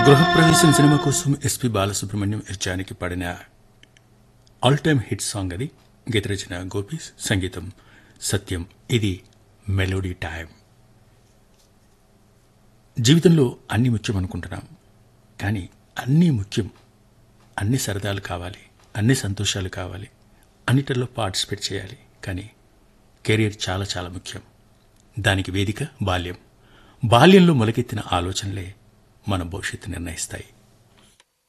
గృహప్రవేశం సినిమా కోసం ఎస్పి బాలసుబ్రహ్మణ్యం ఎర్జానికి పాడిన ఆల్ టైమ్ హిట్ సాంగ్ అది గీత రచన గోపీస్ సంగీతం సత్యం ఇది మెలోడీ టైం జీవితంలో అన్ని ముఖ్యం అనుకుంటున్నాం కానీ అన్నీ ముఖ్యం అన్ని సరదాలు కావాలి అన్ని సంతోషాలు కావాలి అన్నిటిలో పార్టిసిపేట్ చేయాలి కానీ కెరీర్ చాలా చాలా ముఖ్యం దానికి వేదిక బాల్యం బాల్యంలో మొలకెత్తిన ఆలోచనలే మన భవిష్యత్తు నిర్ణయిస్తాయి